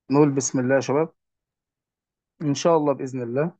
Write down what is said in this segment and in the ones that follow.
نقول بسم الله يا شباب إن شاء الله بإذن الله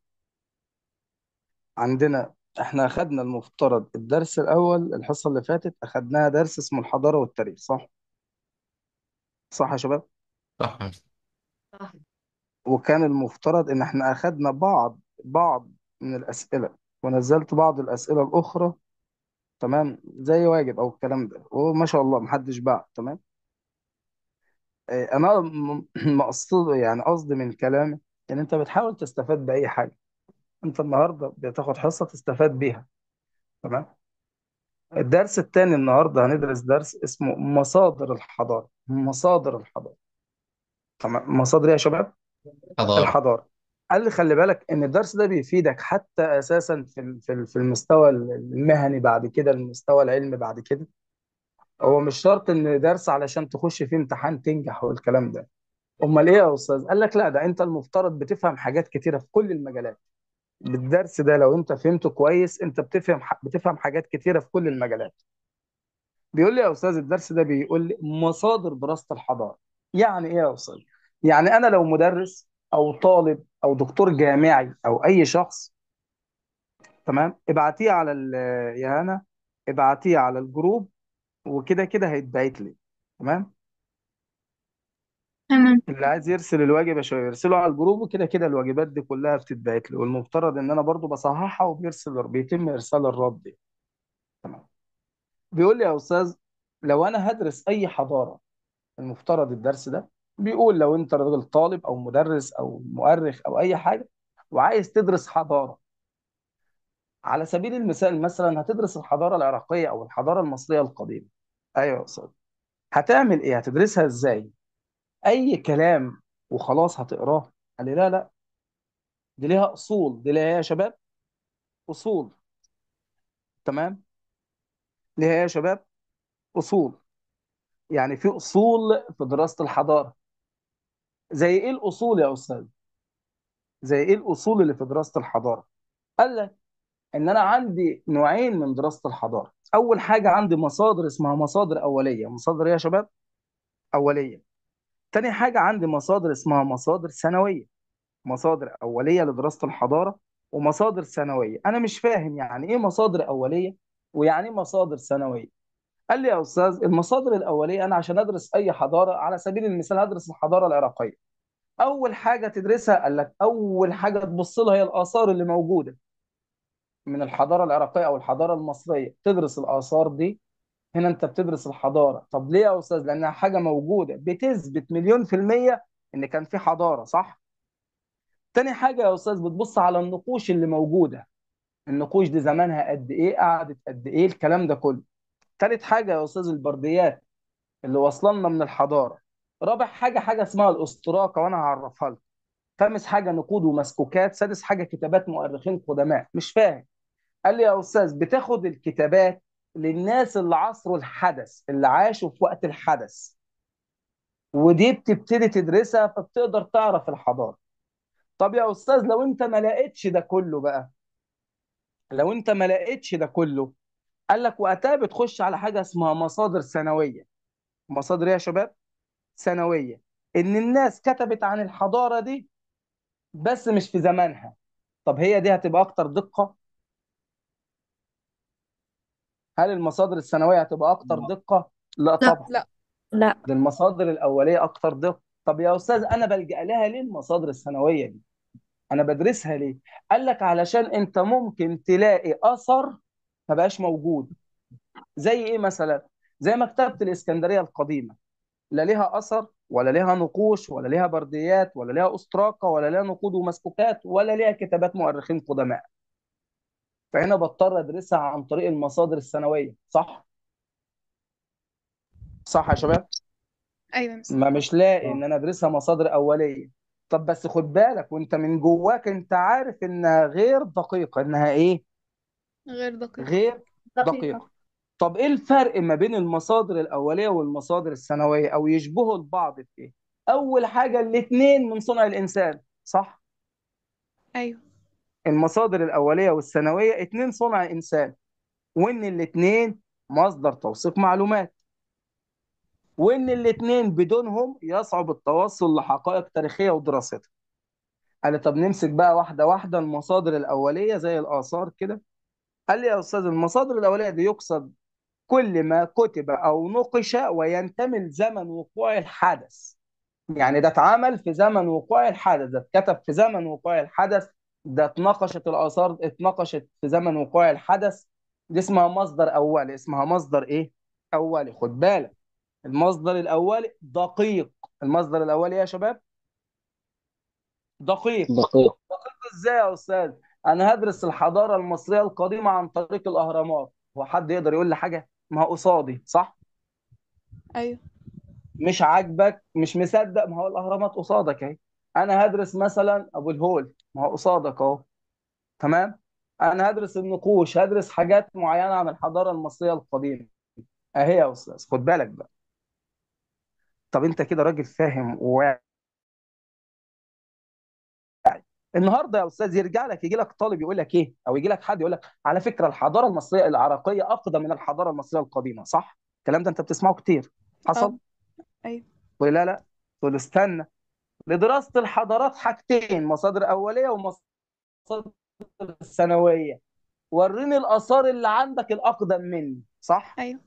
عندنا إحنا أخدنا المفترض الدرس الأول الحصة اللي فاتت أخدناها درس اسمه الحضارة والتاريخ صح؟ صح يا شباب؟ صح صح وكان المفترض إن إحنا أخدنا بعض بعض من الأسئلة ونزلت بعض الأسئلة الأخرى تمام زي واجب أو الكلام ده وما شاء الله محدش باع تمام آه، أنا م- مقصود يعني قصدي من كلامي إن أنت بتحاول تستفاد بأي حاجة أنت النهاردة بتاخد حصة تستفاد بيها تمام الدرس الثاني النهارده هندرس درس اسمه مصادر الحضارة مصادر الحضارة تمام مصادر إيه يا شباب حضارة الحضارة قال لي خلي بالك ان الدرس ده بيفيدك حتى اساسا في ال- في ال- في المستوى المهني بعد كده المستوى العلمي بعد كده هو مش شرط ان درس علشان تخش فيه امتحان تنجح والكلام ده امال ايه يا استاذ قال لك لا ده انت المفترض بتفهم حاجات كتيرة في كل المجالات بالدرس ده لو انت فهمته كويس انت بتفهم بتفهم حاجات كتيرة في كل المجالات بيقول لي يا استاذ الدرس ده بيقول لي مصادر دراسة الحضارة يعني ايه يا استاذ يعني انا لو مدرس او طالب او دكتور جامعي او اي شخص تمام ابعتيه على ال يا هنا ابعتيه على الجروب وكده كده هيتبعت لي تمام تمام اللي عايز يرسل الواجب يا شباب يرسله على الجروب وكده كده الواجبات دي كلها بتتبعت لي والمفترض ان انا برضو بصححها وبيرسل بيتم ارسال الرد تمام بيقول لي يا استاذ لو انا هدرس اي حضارة المفترض الدرس ده بيقول لو انت راجل طالب او مدرس او مؤرخ او اي حاجه وعايز تدرس حضاره على سبيل المثال مثلا هتدرس الحضاره العراقيه او الحضاره المصريه القديمه ايوه يا استاذ هتعمل ايه هتدرسها ازاي اي كلام وخلاص هتقراه قال لي لا لا دي ليها اصول دي ليها إيه يا شباب اصول تمام ليها إيه يا شباب اصول يعني في اصول في دراسه الحضاره زي ايه الاصول يا استاذ زي ايه الاصول اللي في دراسه الحضاره قال لك ان انا عندي نوعين من دراسه الحضاره اول حاجه عندي مصادر اسمها مصادر اوليه مصادر ايه يا شباب اوليه تاني حاجه عندي مصادر اسمها مصادر ثانويه مصادر اوليه لدراسه الحضاره ومصادر ثانويه انا مش فاهم يعني ايه مصادر اوليه ويعني ايه مصادر ثانويه قال لي يا استاذ المصادر الاوليه انا عشان ادرس اي حضاره على سبيل المثال هدرس الحضاره العراقيه اول حاجه تدرسها قال لك اول حاجه تبص لها هي الاثار اللي موجوده من الحضاره العراقيه او الحضاره المصريه تدرس الاثار دي هنا انت بتدرس الحضاره طب ليه يا استاذ لانها حاجه موجوده بتثبت مليون في الميه ان كان في حضاره صح تاني حاجه يا استاذ بتبص على النقوش اللي موجوده النقوش دي زمانها قد ايه قعدت قد ايه الكلام ده كله تالت حاجه يا استاذ البرديات اللي واصله لنا من الحضاره رابع حاجه حاجه اسمها الاستراقه وانا هعرفها لك خامس حاجه نقود ومسكوكات سادس حاجه كتابات مؤرخين قدماء مش فاهم قال لي يا استاذ بتاخد الكتابات للناس اللي عصروا الحدث اللي عاشوا في وقت الحدث ودي بتبتدي تدرسها فبتقدر تعرف الحضاره طب يا استاذ لو انت ما لقيتش ده كله بقى لو انت ما لقيتش ده كله قال لك وقتها بتخش على حاجه اسمها مصادر ثانويه مصادر ايه يا شباب ثانويه ان الناس كتبت عن الحضاره دي بس مش في زمانها طب هي دي هتبقى اكتر دقه هل المصادر الثانويه هتبقى اكتر دقه لا لا طبعا لا لا دي المصادر الأولية أكتر دقة طب يا أستاذ أنا بلجأ لها ليه المصادر الثانوية دي أنا بدرسها ليه قال لك علشان أنت ممكن تلاقي أثر ما بقاش موجود زي إيه مثلا زي مكتبة الإسكندرية القديمة لا ليها أثر ولا ليها نقوش ولا ليها برديات ولا ليها أستراقة ولا ليها نقود ومسكوكات ولا ليها كتابات مؤرخين قدماء فهنا بضطر أدرسها عن طريق المصادر الثانوية صح؟ صح يا شباب؟ ايوه يا مستر ما مش لاقي ان انا ادرسها مصادر اوليه طب بس خد بالك وانت من جواك انت عارف انها غير دقيقه انها ايه غير دقيقة غير دقيقة دقيقه طب ايه الفرق ما بين المصادر الاوليه والمصادر الثانويه او يشبهوا البعض في ايه اول حاجه الاثنين من صنع الانسان صح ايوه المصادر الاوليه والثانويه اتنين صنع انسان وان الاثنين مصدر توثيق معلومات وان الاثنين بدونهم يصعب التوصل لحقائق تاريخيه ودراستها قال لي طب نمسك بقى واحده واحده المصادر الاوليه زي الاثار كده قال لي يا استاذ المصادر الاوليه دي يقصد كل ما كتب او نقش وينتمي لزمن وقوع الحدث يعني ده اتعمل في زمن وقوع الحدث ده اتكتب في زمن وقوع الحدث ده اتناقشت الآثار اتناقشت في زمن وقوع الحدث دي اسمها مصدر أولي اسمها مصدر إيه؟ أولي خد بالك المصدر الأولي دقيق المصدر الأولي يا شباب دقيق دقيق دقيق إزاي يا أستاذ؟ أنا هدرس الحضارة المصرية القديمة عن طريق الأهرامات هو حد يقدر يقول لي حاجة؟ ما هو قصادي صح؟ ايوه مش عاجبك مش مصدق ما هو الاهرامات قصادك اهي انا هدرس مثلا ابو الهول ما هو قصادك اهو تمام انا هدرس النقوش هدرس حاجات معينه عن الحضاره المصريه القديمه اهي يا استاذ خد بالك بقى طب انت كده راجل فاهم وواعي النهارده يا استاذ يرجع لك يجي لك طالب يقول لك ايه او يجي لك حد يقول لك على فكره الحضاره المصريه العراقيه اقدم من الحضاره المصريه القديمه صح الكلام ده انت بتسمعه كتير اه حصل ايوه ولا لا لا تقول استنى لدراسه الحضارات حاجتين مصادر اوليه ومصادر ثانويه وريني الاثار اللي عندك الاقدم مني صح ايوه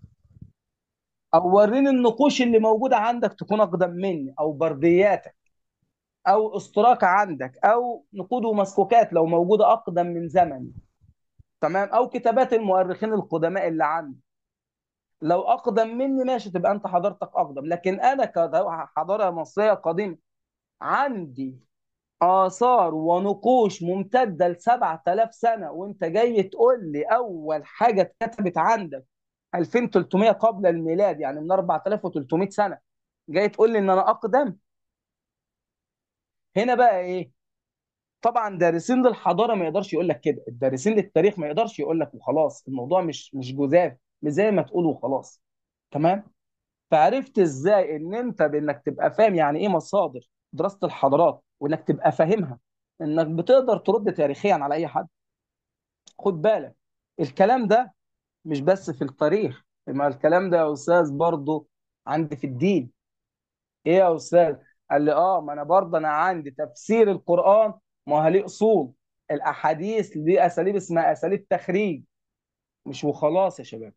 او وريني النقوش اللي موجوده عندك تكون اقدم مني او بردياتك او استراك عندك او نقود ومسكوكات لو موجوده اقدم من زمني تمام او كتابات المؤرخين القدماء اللي عندي لو اقدم مني ماشي تبقى انت حضارتك اقدم لكن انا كحضاره مصريه قديمه عندي آثار ونقوش ممتدة ل 7000 سنة وأنت جاي تقول لي أول حاجة اتكتبت عندك 2300 قبل الميلاد يعني من 4300 سنة جاي تقول لي إن أنا أقدم هنا بقى إيه؟ طبعا دارسين للحضارة ما يقدرش يقول لك كده الدارسين للتاريخ ما يقدرش يقول لك وخلاص الموضوع مش مش جزاف مش زي ما تقول وخلاص تمام فعرفت ازاي ان انت بانك تبقى فاهم يعني ايه مصادر دراسة الحضارات وانك تبقى فاهمها انك بتقدر ترد تاريخيا على اي حد خد بالك الكلام ده مش بس في التاريخ ما الكلام ده يا استاذ برضه عندي في الدين ايه يا استاذ قال لي اه ما انا برضه انا عندي تفسير القرآن ما هو ليه اصول الاحاديث دي اساليب اسمها اساليب تخريج مش وخلاص يا شباب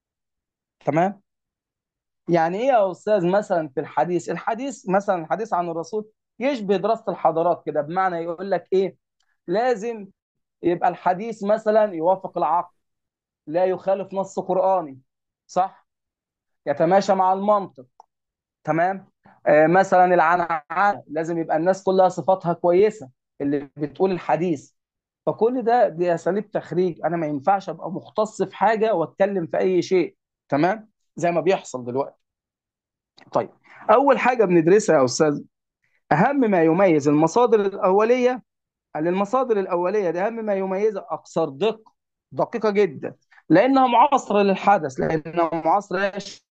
تمام يعني ايه يا استاذ مثلا في الحديث الحديث مثلا الحديث عن الرسول يشبه دراسة الحضارات كده بمعنى يقول لك ايه لازم يبقى الحديث مثلا يوافق العقل لا يخالف نص قرآني صح يتماشى مع المنطق تمام آه مثلا العنعنة لازم يبقى الناس كلها صفاتها كويسة اللي بتقول الحديث فكل ده دي اساليب تخريج انا ما ينفعش ابقى مختص في حاجة واتكلم في اي شيء تمام زي ما بيحصل دلوقتي طيب اول حاجة بندرسها يا استاذ اهم ما يميز المصادر الاولية قال المصادر الأولية دي أهم ما يميزها أكثر دقة دقيقة جدا لأنها معاصرة للحدث لأنها معاصرة يا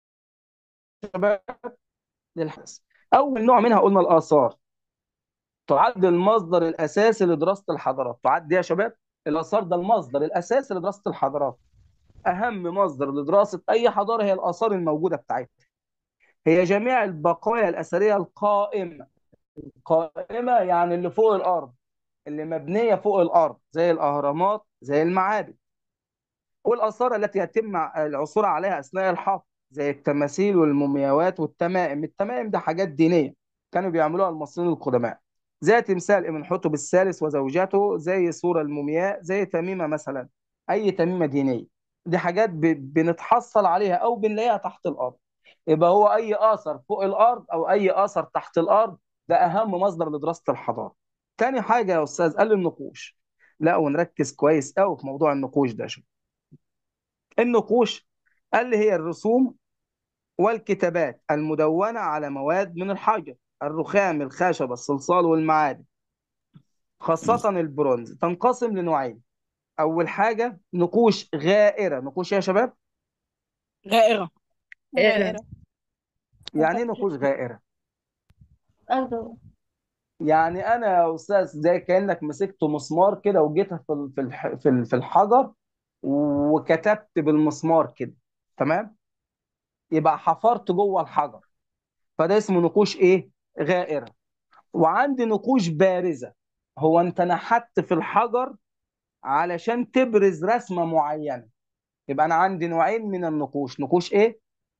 شباب للحدث أول نوع منها قلنا الآثار تعد المصدر الأساسي لدراسة الحضارات تعد يا شباب الآثار ده المصدر الأساسي لدراسة الحضارات أهم مصدر لدراسة أي حضارة هي الآثار الموجودة بتاعتها هي جميع البقايا الأثرية القائمة القائمة يعني اللي فوق الأرض اللي مبنية فوق الأرض زي الأهرامات زي المعابد والآثار التي يتم العثور عليها أثناء الحفر زي التماثيل والمومياوات والتمائم التمائم ده حاجات دينية كانوا بيعملوها المصريين القدماء زي تمثال ابن الثالث وزوجته زي صورة المومياء زي تميمة مثلا أي تميمة دينية دي حاجات ب- بنتحصل عليها أو بنلاقيها تحت الأرض يبقى هو أي آثر فوق الأرض أو أي آثر تحت الأرض ده أهم مصدر لدراسة الحضارة تاني حاجة يا أستاذ قال النقوش لا ونركز كويس قوي في موضوع النقوش ده شو النقوش قال لي هي الرسوم والكتابات المدونة على مواد من الحجر الرخام الخشب الصلصال والمعادن خاصة البرونز تنقسم لنوعين أول حاجة نقوش غائرة نقوش يا شباب غائرة غائرة يعني إيه نقوش غائرة أرض يعني أنا يا أستاذ زي كأنك مسكت مسمار كده وجيت في ال- في الح- في ال- في الحجر وكتبت بالمسمار كده تمام يبقى حفرت جوه الحجر فده اسمه نقوش ايه غائرة وعندي نقوش بارزة هو انت نحت في الحجر علشان تبرز رسمة معينة يبقى انا عندي نوعين من النقوش نقوش ايه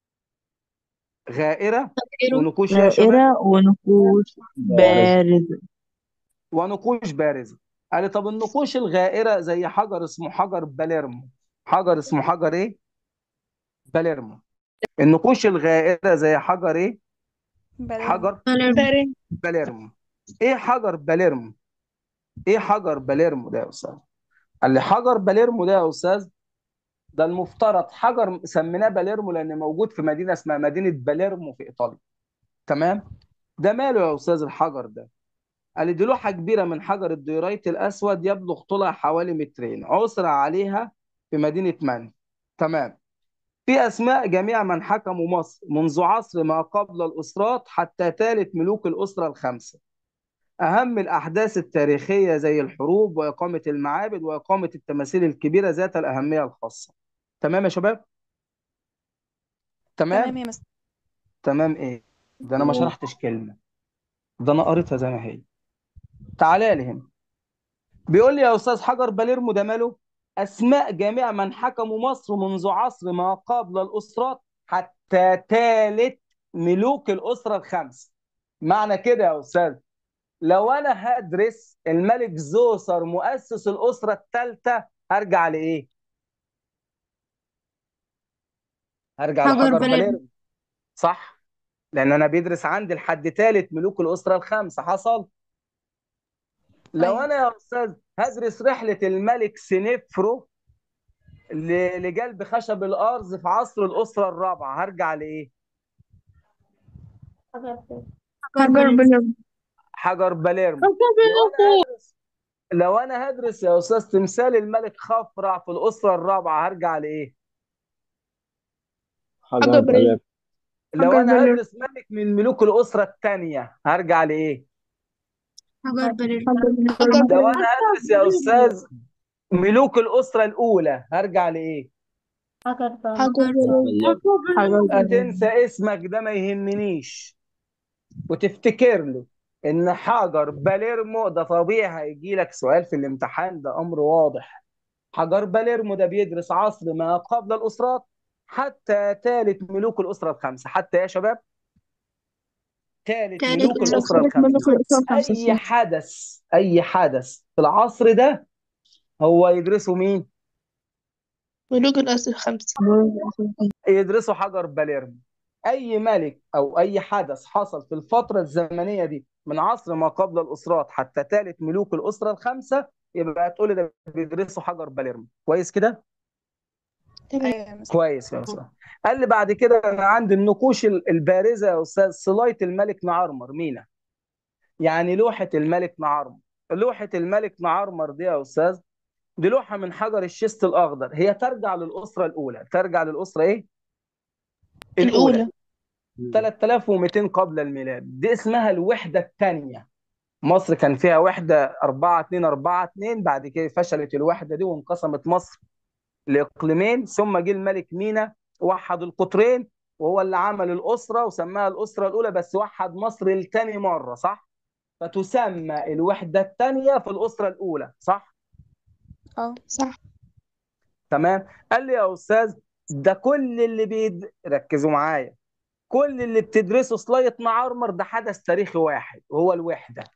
غائرة ونقوش ايه يا شباب غائرة ونقوش بارزة ونقوش بارزة قال لي طب النقوش الغائرة زي حجر اسمه حجر باليرمو حجر اسمه حجر ايه باليرمو النقوش الغائرة زي حجر ايه باليرمو حجر باليرمو باليرمو ايه حجر باليرمو ايه حجر باليرمو ده يا استاذ قال لي حجر باليرمو ده يا استاذ ده المفترض حجر سميناه باليرمو لان موجود في مدينه اسمها مدينه باليرمو في ايطاليا تمام ده ماله يا استاذ الحجر ده قال لي دي لوحه كبيره من حجر الديورايت الاسود يبلغ طولها حوالي مترين عثر عليها في مدينه من تمام في اسماء جميع من حكموا مصر منذ عصر ما قبل الاسرات حتى ثالث ملوك الاسره الخمسه أهم الأحداث التاريخية زي الحروب وإقامة المعابد وإقامة التماثيل الكبيرة ذات الأهمية الخاصة تمام يا شباب؟ تمام تمام؟ يا مستر تمام إيه؟ ده أنا ما شرحتش كلمة ده أنا قريتها زي ما هي تعالى لي هنا بيقول لي يا أستاذ حجر باليرمو ده ماله؟ أسماء جميع من حكموا مصر منذ عصر ما قبل الأسرات حتى ثالث ملوك الأسرة الخمس معنى كده يا أستاذ لو انا هدرس الملك زوسر مؤسس الاسره الثالثه هرجع لايه؟ هرجع حجر لحجر باليرمو. باليرمو صح؟ لان انا بيدرس عندي لحد ثالث ملوك الاسره الخمسه حصل؟ لو أيوة. انا يا استاذ هدرس رحله الملك سنفرو ل- لجلب خشب الارز في عصر الاسره الرابعه هرجع لايه؟ حجر باليرمو حجر باليرمو لو انا هدرس لو انا هدرس يا استاذ تمثال الملك خفرع في الاسره الرابعه هرجع لايه؟ حجر باليرمو لو حجر انا باليرمو. هدرس ملك من ملوك الاسره الثانيه هرجع لايه؟ حجر باليرمو لو انا هدرس يا استاذ ملوك الاسره الاولى هرجع لايه؟ حجر حجر هتنسى اسمك ده ما يهمنيش وتفتكر له ان حجر باليرمو ده طبيعي هيجي لك سؤال في الامتحان ده امر واضح حجر باليرمو ده بيدرس عصر ما قبل الاسرات حتى ثالث ملوك الاسره الخمسه حتى يا شباب ثالث ثالث ملوك الاسره الخمسه اي حدث اي حدث في العصر ده هو يدرسه مين ملوك الأسر الخمسة يدرسوا حجر باليرمو اي ملك او اي حدث حصل في الفتره الزمنيه دي من عصر ما قبل الاسرات حتى ثالث ملوك الاسره الخمسه يبقى هتقولي ده بيدرسوا حجر باليرمو كويس كده ايوه يا مستر كويس يا استاذ قال لي بعد كده انا عندي النقوش ال- البارزه يا استاذ صلايه الملك نعرمر مينا يعني لوحه الملك نعرمر لوحه الملك نعرمر دي يا استاذ دي لوحه من حجر الشيست الاخضر هي ترجع للاسره الاولى ترجع للاسره ايه الأولى 3200 قبل الميلاد دي اسمها الوحدة الثانية مصر كان فيها وحدة 4 2 4 2 بعد كده فشلت الوحدة دي وانقسمت مصر لإقليمين ثم جه الملك مينا وحد القطرين وهو اللي عمل الأسرة وسماها الأسرة الأولى بس وحد مصر لتاني مرة صح؟ فتسمى الوحدة الثانية في الأسرة الأولى صح؟ اه صح تمام؟ قال لي يا أستاذ ده كل اللي بيد ركزوا معايا كل اللي بتدرسه صلاية معرمر ده حدث تاريخي واحد وهو الوحدة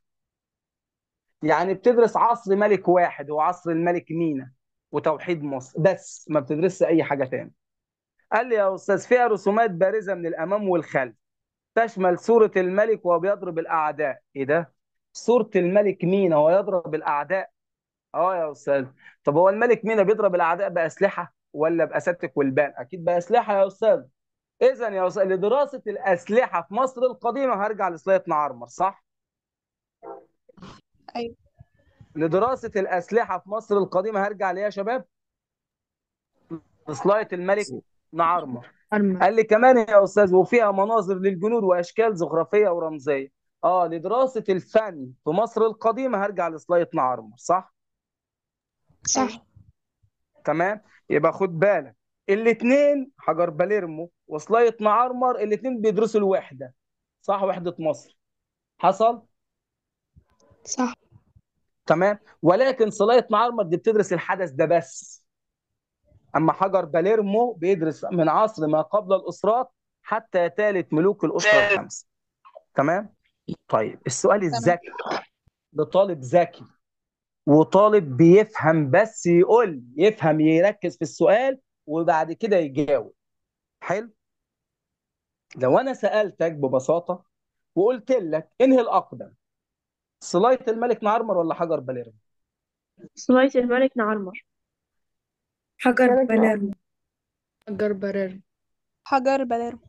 يعني بتدرس عصر ملك واحد هو عصر الملك مينا وتوحيد مصر بس ما بتدرسش أي حاجة تاني قال لي يا أستاذ فيها رسومات بارزة من الأمام والخلف تشمل صورة الملك وهو بيضرب الأعداء إيه ده؟ صورة الملك مينا وهو يضرب الأعداء اه يا أستاذ طب هو الملك مينا بيضرب الأعداء بأسلحة ولا بأساتك والبان؟ أكيد بأسلحة يا أستاذ إذا يا أستاذ لدراسة الأسلحة في مصر القديمة هرجع لصلاية معرمر صح؟ ايوه لدراسة الأسلحة في مصر القديمة هرجع ليه يا شباب؟ لصلاية الملك نعرمر قال لي كمان يا أستاذ وفيها مناظر للجنود وأشكال زخرفية ورمزية اه لدراسة الفن في مصر القديمة هرجع لصلاية نعرمر صح؟ صح تمام؟ يبقى خد بالك الاثنين حجر باليرمو وصلايه معرمر الاثنين بيدرسوا الوحده صح وحده مصر حصل صح تمام ولكن صلايه معرمر دي بتدرس الحدث ده بس اما حجر باليرمو بيدرس من عصر ما قبل الاسرات حتى ثالث ملوك الاسره الخمسه تمام طيب السؤال الذكي لطالب ذكي وطالب بيفهم بس يقول يفهم يركز في السؤال وبعد كده يجاوب حلو لو انا سالتك ببساطه وقلت لك انهي الاقدم صلايه الملك نعرمر ولا حجر باليرمو صلاية الملك نعرمر حجر بلال حجر برر حجر باليرمو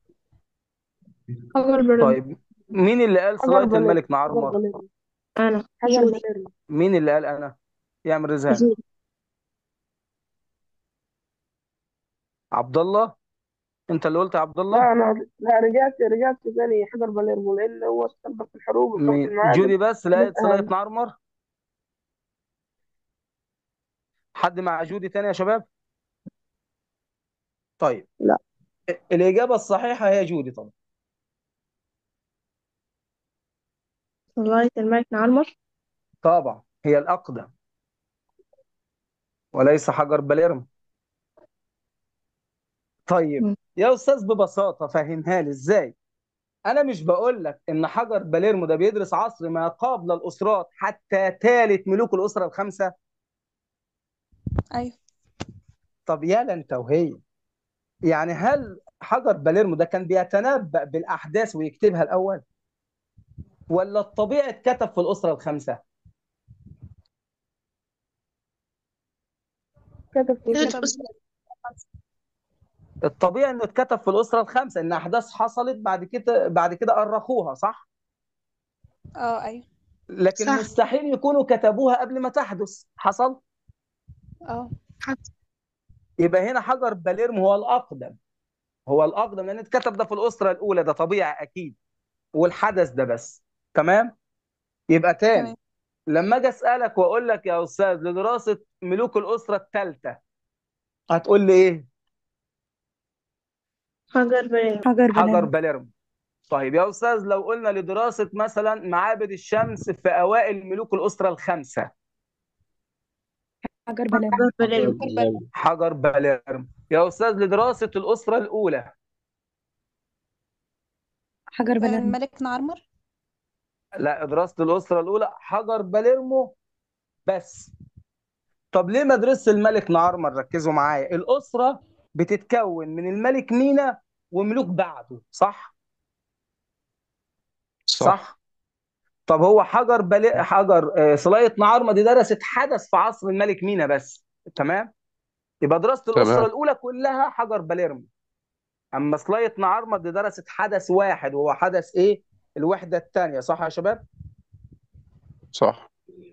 حجر برد طيب مين اللي قال صلايه الملك نعرمر أنا جودي مين اللي قال انا يعمل رزان جودي عبد الله انت اللي قلت يا عبد لا الله انا لا رجعت رجعت ثاني حجر باليرمو لان هو استنبط في الحروب وفي مين المعابد جودي بس لقيت بس صلايه اهم نعرمر حد مع جودي تاني يا شباب طيب لا الإجابة الصحيحة هي جودي طبعا صلاية الملك نعرمر طبعا هي الأقدم وليس حجر باليرمو طيب مم. يا أستاذ ببساطة فهمها لي إزاي أنا مش بقول لك إن حجر باليرمو ده بيدرس عصر ما قبل الأسرات حتى ثالث ملوك الأسرة الخمسة ايوه طب يالا أنت وهي يعني هل حجر باليرمو ده كان بيتنبأ بالأحداث ويكتبها الأول ولا الطبيعي اتكتب في الأسرة الخمسة كتب في كانت كتب بس الطبيعي انه اتكتب في الاسره الخامسه ان احداث حصلت بعد كده بعد كده أرخوها صح اه ايوه لكن صح مستحيل يكونوا كتبوها قبل ما تحدث حصل اه حتى يبقى هنا حجر باليرمو هو الاقدم هو الاقدم لان اتكتب ده في الاسره الاولى ده طبيعي اكيد والحدث ده بس تمام يبقى تاني تمام لما اجي اسالك واقول لك يا استاذ لدراسه ملوك الاسره الثالثه هتقول لي ايه حجر برد حجر حجر بلال باليرمو طيب يا استاذ لو قلنا لدراسه مثلا معابد الشمس في اوائل ملوك الاسره الخمسه حجر بلال حجر برد حجر باليرمو حجر باليرمو يا استاذ لدراسه الاسره الاولى حجر بلال الملك نعرمر لا دراسه الاسره الاولى حجر باليرمو بس طب ليه ما درسش الملك نعرمر ركزوا معايا الاسره بتتكون من الملك مينا وملوك بعده صح صح صح طب هو حجر بلي... حجر آه، صلايه نعرمر دي درست حدث في عصر الملك مينا بس تمام يبقى دراسه الاسره تمام الاولى كلها حجر باليرمو اما صلايه نعرمر دي درست حدث واحد وهو حدث ايه الوحده الثانيه صح يا شباب صح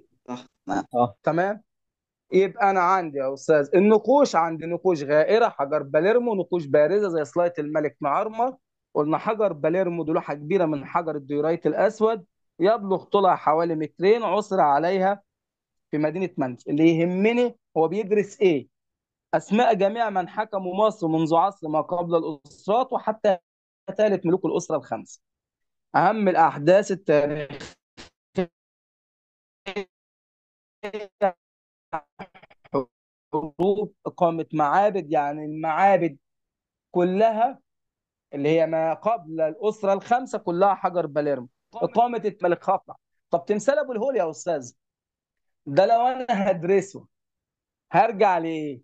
تمام يبقى انا عندي يا استاذ النقوش عندي نقوش غائره حجر باليرمو نقوش بارزه زي صلايه الملك نعرمر قلنا حجر باليرمو دي لوحه كبيره من حجر الديورايت الاسود يبلغ طولها حوالي مترين عثر عليها في مدينه منف اللي يهمني هو بيدرس ايه اسماء جميع من حكموا مصر منذ عصر ما قبل الاسرات وحتى ثالث ملوك الاسره الخمسه اهم الاحداث التاريخيه حروب إقامة معابد يعني المعابد كلها اللي هي ما قبل الأسرة الخمسة كلها حجر باليرمو إقامة الملك خفرع طب تمثال أبو الهول يا أستاذ ده لو أنا هدرسه هرجع لإيه؟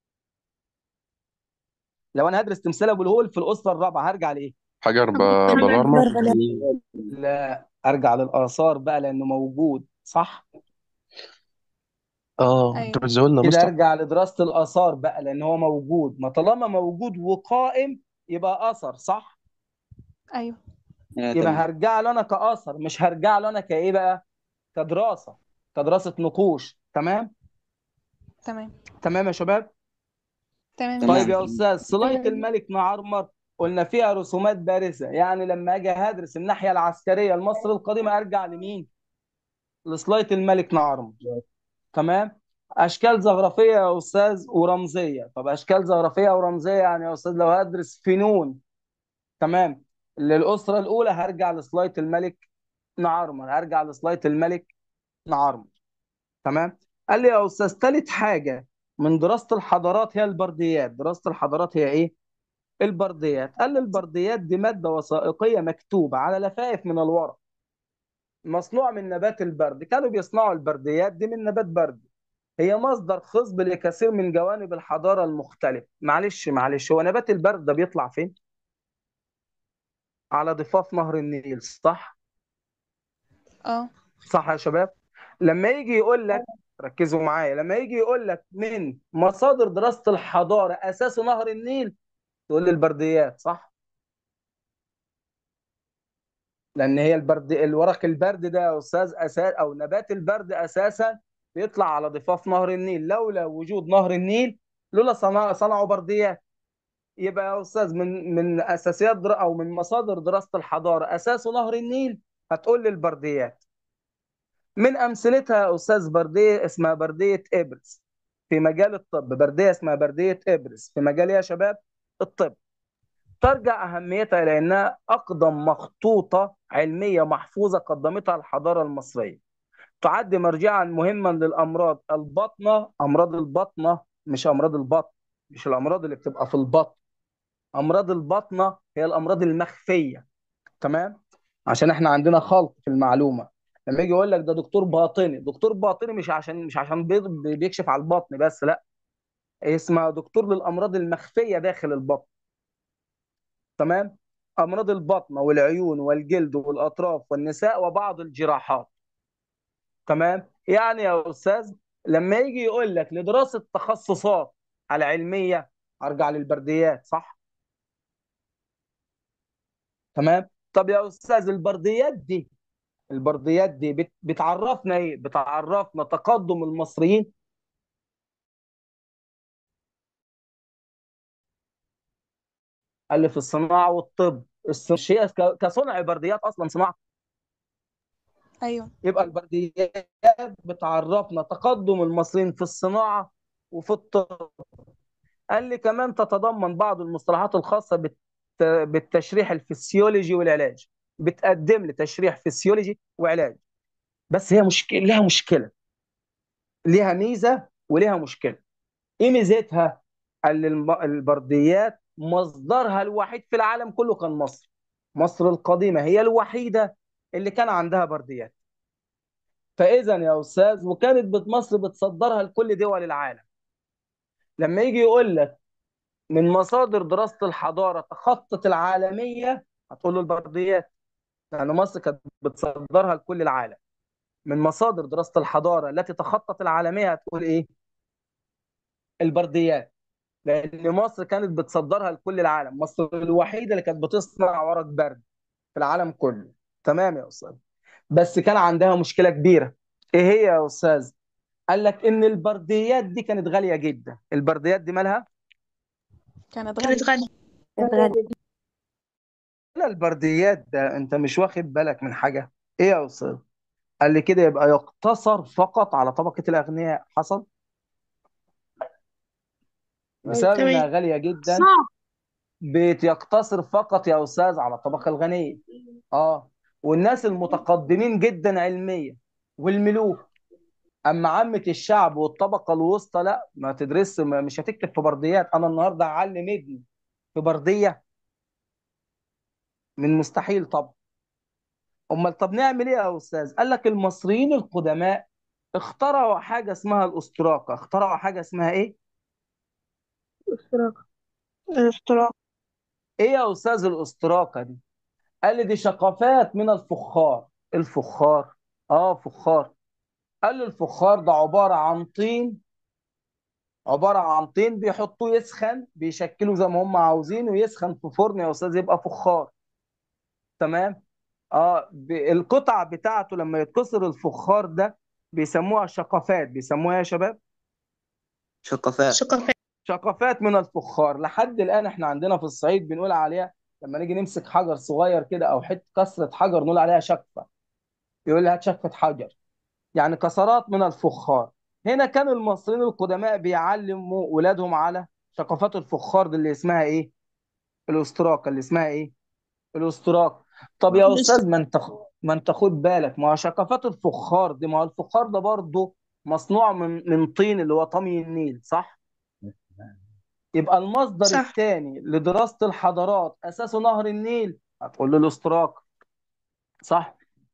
لو أنا هدرس تمثال أبو الهول في الأسرة الرابعة هرجع لإيه؟ حجر ب... حجر بالمرمر بلال لا أرجع للآثار بقى لأنه موجود صح؟ اه انت ايوه بتزودنا كده مستر أرجع لدراسة الآثار بقى لأن هو موجود ما طالما موجود وقائم يبقى أثر صح؟ ايوه يبقى هرجع له انا كاثر مش هرجع له انا كايه بقى كدراسه كدراسه نقوش تمام تمام تمام يا شباب تمام طيب يا استاذ صلايه الملك نعرمر قلنا فيها رسومات بارزه يعني لما اجي هدرس الناحيه العسكريه لمصر القديمه ارجع لمين لصلايه الملك نعرمر تمام اشكال جغرافيه يا استاذ ورمزيه طب اشكال جغرافيه ورمزيه يعني يا استاذ لو هدرس فنون تمام للاسره الاولى هرجع لسلاية الملك نعرمر هرجع لسلاية الملك نعرمر تمام قال لي يا استاذ ثالث حاجه من دراسه الحضارات هي البرديات دراسه الحضارات هي ايه البرديات قال لي البرديات دي ماده وثائقيه مكتوبه على لفائف من الورق مصنوع من نبات البرد كانوا بيصنعوا البرديات دي من نبات برد هي مصدر خصب لكثير من جوانب الحضاره المختلفه معلش معلش هو نبات البرد ده بيطلع فين على ضفاف نهر النيل صح اه صح يا شباب لما يجي يقول لك ركزوا معايا لما يجي يقول لك من مصادر دراسة الحضارة أساس نهر النيل تقول لي البرديات صح لأن هي البرد الورق البرد ده يا أستاذ أساس أو نبات البرد أساسا بيطلع على ضفاف نهر النيل لولا وجود نهر النيل لولا صنع صنعوا برديات يبقى يا أستاذ من من أساسيات در... أو من مصادر دراسة الحضارة أساسه نهر النيل هتقول لي البرديات من امثلتها يا استاذ برديه اسمها برديه ابرز في مجال الطب برديه اسمها برديه ابرز في مجال إيه يا شباب الطب ترجع اهميتها الى انها اقدم مخطوطه علميه محفوظه قدمتها الحضاره المصريه تعد مرجعا مهما للامراض الباطنه امراض الباطنه مش امراض البطن مش الامراض اللي بتبقى في البطن امراض الباطنه هي الامراض المخفيه تمام عشان احنا عندنا خلط في المعلومه لما يجي يقول لك ده دكتور باطني دكتور باطني مش عشان مش عشان بي- بيكشف على البطن بس لا اسمها دكتور للامراض المخفيه داخل البطن تمام امراض البطن والعيون والجلد والاطراف والنساء وبعض الجراحات تمام يعني يا استاذ لما يجي يقول لك لدراسه التخصصات العلميه ارجع للبرديات صح تمام طب يا استاذ البرديات دي البرديات دي بت- بتعرفنا ايه بتعرفنا تقدم المصريين اللي في الصناعه والطب الص- هي ك- كصنع برديات اصلا صناعه ايوه يبقى البرديات بتعرفنا تقدم المصريين في الصناعه وفي الطب قال لي كمان تتضمن بعض المصطلحات الخاصه بالت- بالتشريح الفسيولوجي والعلاج بتقدم لي تشريح فسيولوجي وعلاج بس هي مشكله لها مشكله ليها ميزه وليها مشكله ايه ميزتها؟ قال لي الم- البرديات مصدرها الوحيد في العالم كله كان مصر مصر القديمه هي الوحيده اللي كان عندها برديات فاذا يا استاذ وكانت بت- مصر بتصدرها لكل دول العالم لما يجي يقول لك من مصادر دراسه الحضاره تخطت العالميه هتقول له البرديات لان مصر كانت بتصدرها لكل العالم من مصادر دراسه الحضاره التي تخطت العالميه هتقول ايه البرديات لان مصر كانت بتصدرها لكل العالم مصر الوحيده اللي كانت بتصنع ورق برد في العالم كله تمام يا استاذ بس كان عندها مشكله كبيره ايه هي يا استاذ قال لك ان البرديات دي كانت غاليه جدا البرديات دي مالها كانت كانت غالية غالية لا البرديات ده انت مش واخد بالك من حاجه ايه يا استاذ قال لي كده يبقى يقتصر فقط على طبقه الاغنياء حصل بسبب انها تمام غاليه جدا صح بيقتصر فقط يا استاذ على الطبقه الغنيه اه والناس المتقدمين جدا علميا والملوك اما عامه الشعب والطبقه الوسطى لا ما تدرس ما- مش هتكتب في برديات انا النهارده هعلم ابني في برديه من مستحيل طبعا امال طب نعمل ايه يا استاذ قال لك المصريين القدماء اخترعوا حاجه اسمها الاستراقه اخترعوا حاجه اسمها ايه اشتراك الاشتراك ايه يا استاذ الاستراقه دي قال لي دي شقفات من الفخار الفخار اه فخار قال لي الفخار ده عباره عن طين عباره عن طين بيحطوه يسخن بيشكلوا زي ما هم عاوزين ويسخن في فرن يا استاذ يبقى فخار تمام اه ب- القطع بتاعته لما يتكسر الفخار ده بيسموها شقفات بيسموها يا شباب شقفات شقفات شقفات من الفخار لحد الآن احنا عندنا في الصعيد بنقول عليها لما نيجي نمسك حجر صغير كده او حته كسرة حجر نقول عليها شقفة يقول لي هات شقفة حجر يعني كسرات من الفخار هنا كان المصريين القدماء بيعلموا ولادهم على ثقافات الفخار دي اللي اسمها ايه الاستراكه اللي اسمها ايه الاستراكه طب يا استاذ ما انت ما انت خد بالك ما هو ثقافات الفخار دي ما هو الفخار ده برضه مصنوع من من طين اللي هو طمي النيل صح يبقى المصدر صح الثاني لدراسة الحضارات أساسه نهر النيل هتقول له الاستراكة صح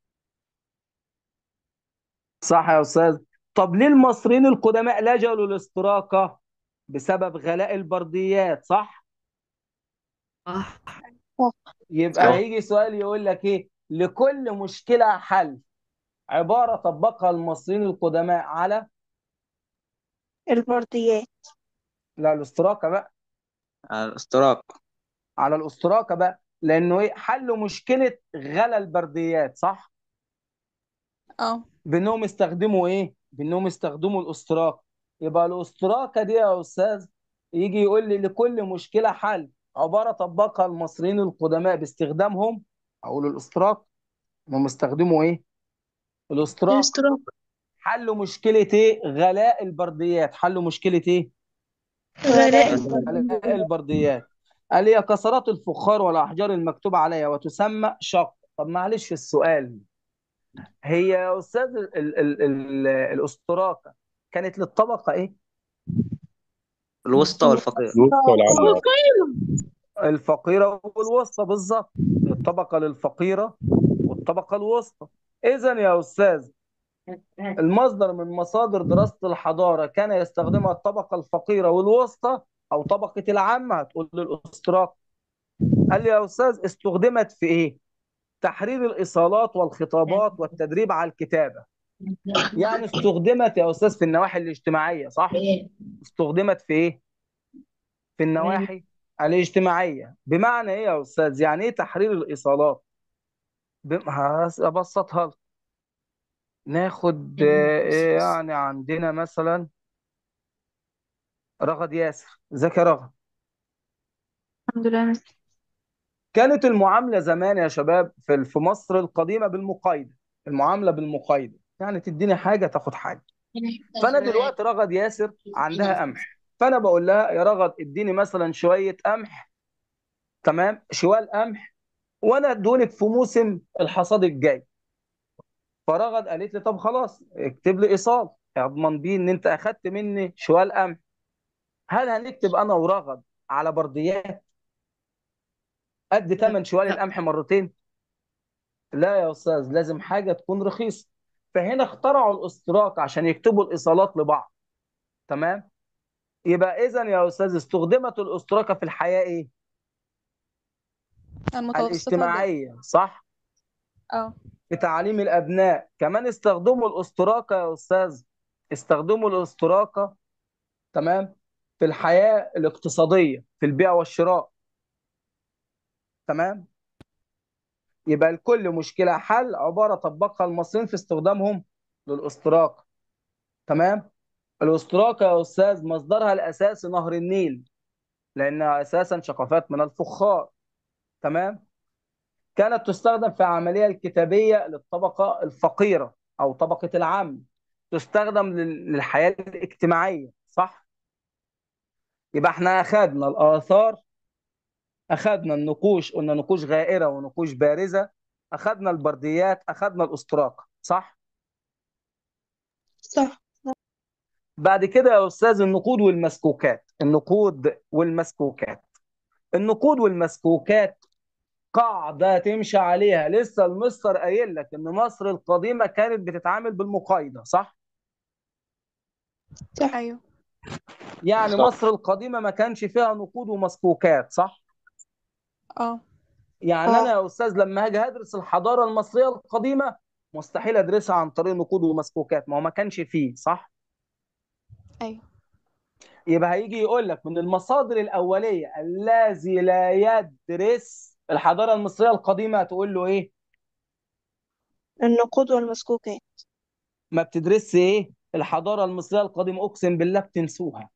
صح يا أستاذ طب ليه المصريين القدماء لجأوا للاستراكة بسبب غلاء البرديات صح صح يبقى صح هيجي سؤال يقول لك إيه لكل مشكلة حل عبارة طبقها المصريين القدماء على البرديات لا الاستراكة بقى الاشتراك على الاستراكة بقى لأنه إيه حلوا مشكلة غلاء البرديات صح اه بانهم استخدموا ايه بانهم استخدموا الاستراكه يبقى الاستراكه دي يا استاذ يجي يقول لي لكل مشكله حل عباره طبقها المصريين القدماء باستخدامهم اقول الاستراك انهم استخدموا ايه الاستراك الاشتراك حلوا مشكله ايه غلاء البرديات حلوا مشكله ايه غلاء غلاء البرديات قال هي كسرات الفخار والاحجار المكتوب عليها وتسمى شق طب معلش السؤال هي يا استاذ ال ال ال ال الاستراكه كانت للطبقه ايه الوسطى والفقير الوسطى والعليا الفقيرة والوسطى بالظبط الطبقة للفقيرة والطبقة الوسطى إذا يا أستاذ المصدر من مصادر دراسة الحضارة كان يستخدمها الطبقة الفقيرة والوسطى أو طبقة العامة هتقول له الاشتراك قال لي يا أستاذ استخدمت في إيه؟ تحرير الإيصالات والخطابات والتدريب على الكتابة يعني استخدمت يا أستاذ في النواحي الاجتماعية صح؟ استخدمت في إيه؟ في النواحي الاجتماعية بمعنى إيه يا أستاذ؟ يعني إيه تحرير الإيصالات؟ بم- هس- أبسطها لك. ناخد آه، إيه يعني عندنا مثلا رغد ياسر ازيك يا رغد الحمد لله مس- كانت المعاملة زمان يا شباب في في مصر القديمة بالمقايضة المعاملة بالمقايضة يعني تديني حاجة تاخد حاجة فأنا دلوقتي رغد ياسر عندها قمح فأنا بقول لها يا رغد اديني مثلا شوية قمح تمام شوال قمح وأنا ادولك في موسم الحصاد الجاي فرغد قالت لي طب خلاص اكتب لي إيصال اضمن بيه إن أنت أخدت مني شوال قمح هل هنكتب أنا ورغد على برديات قد ثمن شوال القمح مرتين لا يا استاذ لازم حاجه تكون رخيصه فهنا اخترعوا الاشتراك عشان يكتبوا الايصالات لبعض تمام يبقى اذا يا استاذ استخدمت الاشتراكه في الحياه ايه المتوسطة والجامعة الاجتماعيه صح اه في تعليم الابناء كمان استخدموا الاشتراكه يا استاذ استخدموا الاشتراكه تمام في الحياه الاقتصاديه في البيع والشراء تمام يبقى لكل مشكله حل عباره طبقها المصريين في استخدامهم للاشتراك تمام الاشتراك يا استاذ مصدرها الاساسي نهر النيل لانها اساسا شقفات من الفخار تمام كانت تستخدم في العمليه الكتابيه للطبقه الفقيره او طبقه العام تستخدم لل- للحياه الاجتماعيه صح يبقى احنا اخذنا الاثار اخذنا النقوش قلنا نقوش غائره ونقوش بارزه اخذنا البرديات اخذنا الاشتراك صح صح بعد كده يا استاذ النقود والمسكوكات النقود والمسكوكات النقود والمسكوكات قاعدة تمشي عليها لسه المستر قايل لك ان مصر القديمة كانت بتتعامل بالمقايضة صح؟ صح ايوه يعني صح مصر القديمة ما كانش فيها نقود ومسكوكات صح؟ اه يعني انا اه يا استاذ لما هاجي ادرس الحضارة المصرية القديمة مستحيل ادرسها عن طريق نقود ومسكوكات ما هو ما كانش فيه صح؟ ايوه يبقى هيجي يقول لك من المصادر الأولية الذي لا يدرس الحضارة المصرية القديمة هتقول له ايه؟ النقود والمسكوكات ما بتدرسش ايه؟ الحضارة المصرية القديمة اقسم بالله بتنسوها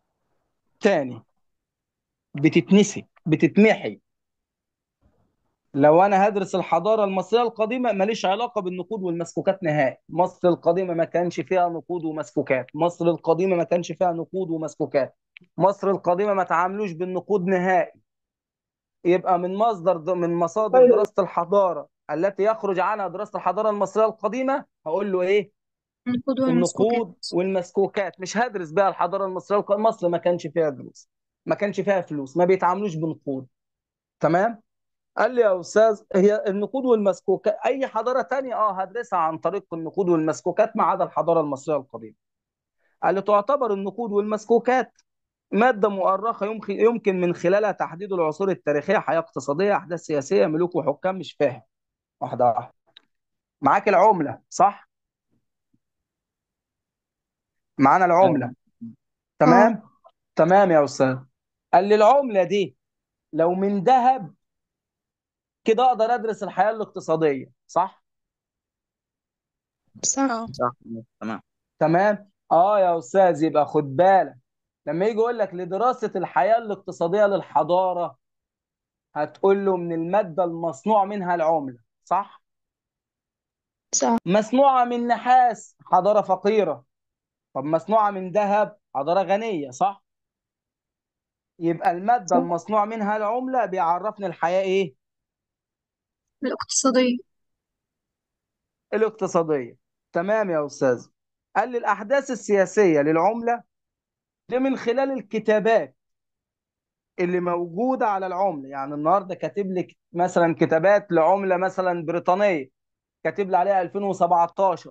تاني بتتنسي بتتمحي لو انا هدرس الحضاره المصريه القديمه ماليش علاقه بالنقود والمسكوكات نهائي مصر القديمه ما كانش فيها نقود ومسكوكات مصر القديمه ما كانش فيها نقود ومسكوكات مصر القديمه ما تعاملوش بالنقود نهائي يبقى من مصدر من مصادر طيب دراسه الحضاره التي يخرج عنها دراسه الحضاره المصريه القديمه هقول له ايه النقود والمسكوكات النقود والمسكوكات مش هدرس بقى الحضاره المصريه القديمه مصر ما كانش فيها دروس ما كانش فيها فلوس ما بيتعاملوش بنقود تمام قال لي يا استاذ هي النقود والمسكوكات اي حضاره تانية اه هدرسها عن طريق النقود والمسكوكات ما عدا الحضاره المصريه القديمه قال لي تعتبر النقود والمسكوكات ماده مؤرخه يمكن يمكن من خلالها تحديد العصور التاريخيه حياه اقتصاديه احداث سياسيه ملوك وحكام مش فاهم واحده واحده معاك العمله صح معانا العمله اه تمام تمام يا استاذ قال لي العمله دي لو من ذهب كده اقدر ادرس الحياه الاقتصاديه صح صح اه صح تمام تمام اه يا استاذ يبقى خد بالك لما يجي يقول لك لدراسه الحياه الاقتصاديه للحضاره هتقول له من الماده المصنوع منها العمله صح صح مصنوعه من نحاس حضاره فقيره طب مصنوعه من ذهب حضاره غنيه صح يبقى الماده صح المصنوع منها العمله بيعرفني الحياه ايه الاقتصادية الاقتصاديه تمام يا استاذ قال لي الاحداث السياسيه للعمله دي من خلال الكتابات اللي موجوده على العمله يعني النهارده كاتب لك مثلا كتابات لعمله مثلا بريطانيه كاتب لي عليها 2017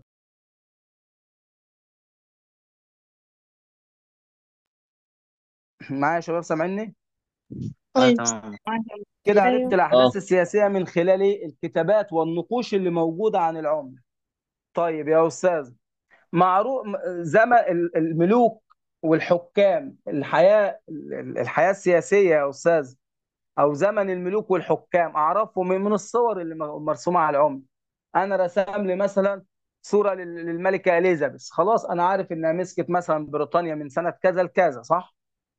معايا يا شباب سامعني اه أيوة تمام كده عرفت أيوة الاحداث اه السياسيه من خلال إيه؟ الكتابات والنقوش اللي موجوده عن العمله طيب يا استاذ معروف زمن ال- الملوك والحكام الحياه ال- الحياه السياسيه يا استاذ او زمن الملوك والحكام اعرفه من من الصور اللي م- مرسومه على العمله انا رسم لي مثلا صوره لل- للملكه اليزابيث خلاص انا عارف انها مسكت مثلا بريطانيا من سنه كذا لكذا صح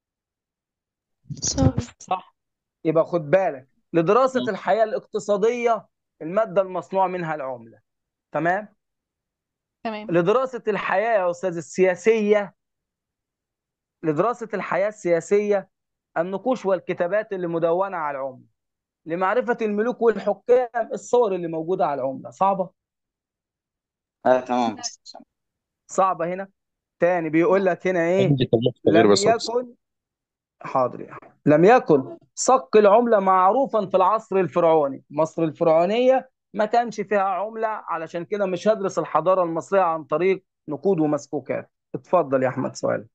صح صح يبقى خد بالك لدراسه مم. الحياه الاقتصاديه الماده المصنوع منها العمله تمام تمام لدراسه الحياه يا استاذ السياسيه لدراسه الحياه السياسيه النقوش والكتابات اللي مدونه على العمله لمعرفه الملوك والحكام الصور اللي موجوده على العمله صعبه اه تمام صعبه هنا تاني بيقول لك هنا ايه عندي كلمات غير لم بس يكن حاضر يا أحمد. لم يكن صك العملة معروفا في العصر الفرعوني مصر الفرعونية ما كانش فيها عملة علشان كده مش هدرس الحضارة المصرية عن طريق نقود ومسكوكات اتفضل يا أحمد سؤال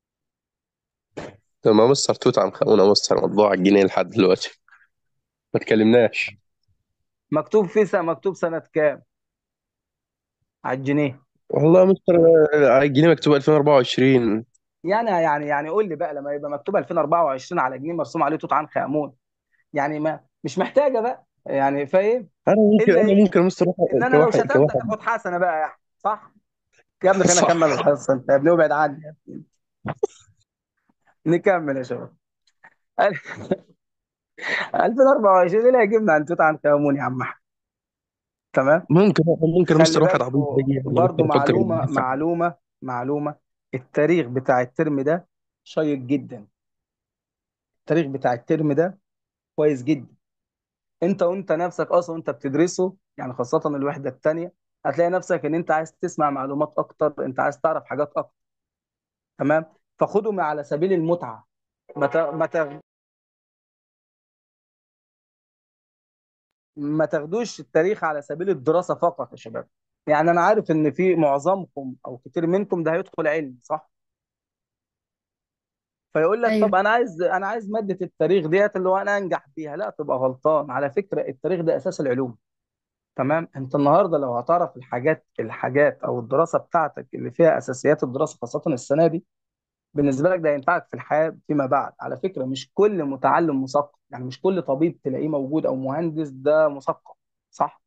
ما مستر توت عنخ امون مستر موضوع على الجنيه لحد دلوقتي ما تكلمناش مكتوب في سنة مكتوب سنة كام على الجنيه والله مستر آه، على الجنيه مكتوب 2024 يعني يعني يعني قول لي بقى لما يبقى مكتوب 2024 على جنيه مرسوم عليه توت عنخ آمون يعني ما مش محتاجة بقى يعني فاهم انا ممكن إلا انا إيه ممكن مستر إن أنا لو كواحد شتمتك كواحد آخد حسنة بقى يا أحمد صح يا ابني خلينا صح نكمل الحصة أنت يا ابني ابعد عني يا ابني. نكمل يا شباب 2024 ايه اللي هيجيبنا عن توت عنخ امون يا عم احمد تمام ممكن ممكن خلي مستر واحد بالك عبيط يجي يعني برضه ممكن افكر معلومه بالدفع معلومه معلومه التاريخ بتاع الترم ده شيق جدا التاريخ بتاع الترم ده كويس جدا انت وانت نفسك اصلا وانت بتدرسه يعني خاصه الوحده الثانيه هتلاقي نفسك ان انت عايز تسمع معلومات اكتر انت عايز تعرف حاجات اكتر تمام فخده على سبيل المتعه ما ت- ما تاخ- ما تاخدوش التاريخ على سبيل الدراسه فقط يا شباب يعني انا عارف ان في معظمكم او كتير منكم ده هيدخل علم صح فيقول لك أيوة طب انا عايز انا عايز ماده التاريخ ديت اللي هو انا انجح بيها لا تبقى غلطان على فكره التاريخ ده اساس العلوم تمام انت النهارده لو هتعرف الحاجات الحاجات او الدراسه بتاعتك اللي فيها اساسيات الدراسه خاصه السنه دي بالنسبه لك ده هينفعك في الحياه فيما بعد على فكره مش كل متعلم مثقف يعني مش كل طبيب تلاقيه موجود او مهندس ده مثقف صح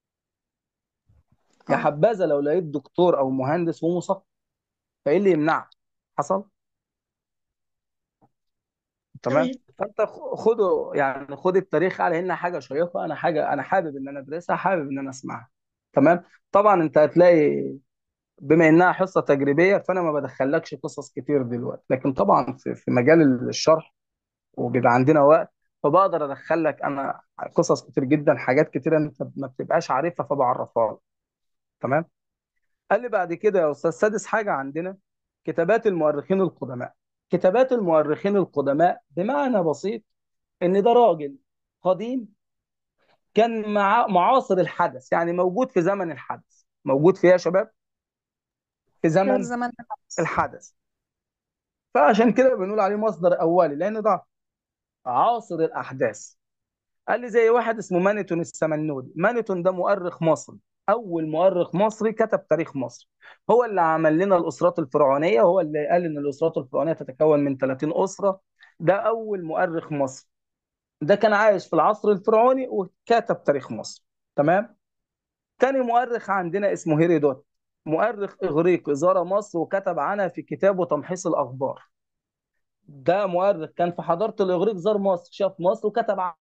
يا اه حبذا لو لقيت دكتور او مهندس ومثقف فايه اللي يمنعك حصل تمام تمام فانت خ- خده يعني خد التاريخ على انها حاجه شيقه انا حاجه انا حابب ان انا ادرسها حابب ان انا اسمعها تمام طبعا انت هتلاقي بما انها حصه تجريبيه فانا ما بدخلكش قصص كتير دلوقتي لكن طبعا في في مجال الشرح وبيبقى عندنا وقت فبقدر ادخل لك انا قصص كتير جدا حاجات كتير انت ما بتبقاش عارفها فبعرفها لك تمام قال لي بعد كده يا استاذ سادس حاجه عندنا كتابات المؤرخين القدماء كتابات المؤرخين القدماء بمعنى بسيط ان ده راجل قديم كان مع معاصر الحدث يعني موجود في زمن الحدث موجود فيه يا شباب في في زمن زمن الحدث الحدث فعشان كده بنقول عليه مصدر اولي لان ده عاصر الاحداث قال لي زي واحد اسمه مانيتون السمنودي مانيتون ده مؤرخ مصري اول مؤرخ مصري كتب تاريخ مصر هو اللي عمل لنا الاسرات الفرعونيه هو اللي قال ان الاسرات الفرعونيه تتكون من 30 اسره ده اول مؤرخ مصري ده كان عايش في العصر الفرعوني وكتب تاريخ مصر تمام تاني مؤرخ عندنا اسمه هيرودوت مؤرخ اغريقي زار مصر وكتب عنها في كتابه تمحيص الاخبار ده مؤرخ كان في حضاره الاغريق زار مصر شاف مصر وكتب